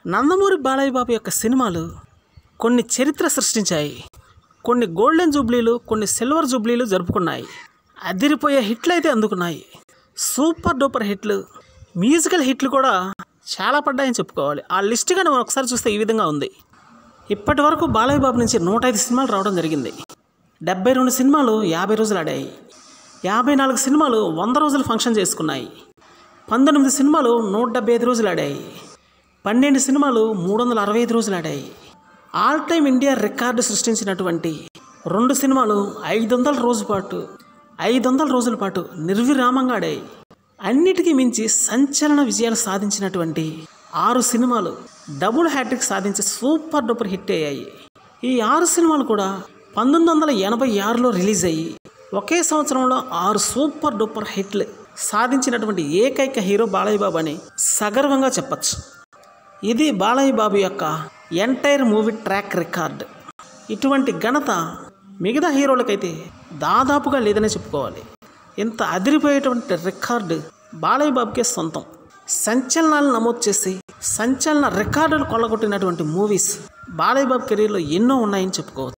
నందమూరి బాలయ్య బాబు యొక్క సినిమాలు కొన్ని చరిత్ర సృష్టించాయి కొన్ని గోల్డెన్ జూబ్లీలు కొన్ని సిల్వర్ జూబ్లీలు జరుపుకున్నాయి అదిరిపోయే హిట్లు అయితే అందుకున్నాయి సూపర్ డూపర్ హిట్లు మ్యూజికల్ హిట్లు కూడా చాలా పడ్డాయని చెప్పుకోవాలి ఆ లిస్ట్ కానీ మనం ఒకసారి చూస్తే ఈ విధంగా ఉంది ఇప్పటి వరకు బాలయ్య బాబు నుంచి నూట ఐదు సినిమాలు రావడం జరిగింది డెబ్బై రెండు సినిమాలు యాభై రోజులు ఆడాయి యాభై నాలుగు సినిమాలు వంద రోజులు ఫంక్షన్ చేసుకున్నాయి పంతొమ్మిది సినిమాలు నూట డెబ్బై ఐదు రోజులు ఆడాయి పన్నెండు సినిమాలు మూడు వందల అరవై ఐదు రోజులు ఆడాయి ఆల్ టైమ్ ఇండియా రికార్డు సృష్టించినటువంటి రెండు సినిమాలు ఐదు వందల రోజు పాటు ఐదు వందల రోజుల పాటు నిర్విరామంగా ఆడాయి అన్నిటికీ మించి సంచలన విజయాలు సాధించినటువంటి ఆరు సినిమాలు డబుల్ హ్యాట్రిక్ సాధించి సూపర్ డూపర్ హిట్ అయ్యాయి ఈ ఆరు సినిమాలు కూడా పంతొమ్మిది వందల ఎనభై ఆరులో రిలీజ్ అయ్యి ఒకే సంవత్సరంలో ఆరు సూపర్ డూపర్ హిట్లు సాధించినటువంటి ఏకైక హీరో బాలయ్య బాబు అని సగర్వంగా చెప్పచ్చు ఇది బాలయ్య బాబు యొక్క ఎంటైర్ మూవీ ట్రాక్ రికార్డ్ ఇటువంటి ఘనత మిగతా హీరోలకైతే దాదాపుగా లేదనే చెప్పుకోవాలి ఇంత అదిరిపోయేటువంటి రికార్డు బాలయ్య బాబుకే సొంతం సంచలనాలు నమోదు చేసి సంచలన రికార్డులు కొల్లగొట్టినటువంటి మూవీస్ బాలయ్య బాబు కెరీర్లో ఎన్నో ఉన్నాయని చెప్పుకోవచ్చు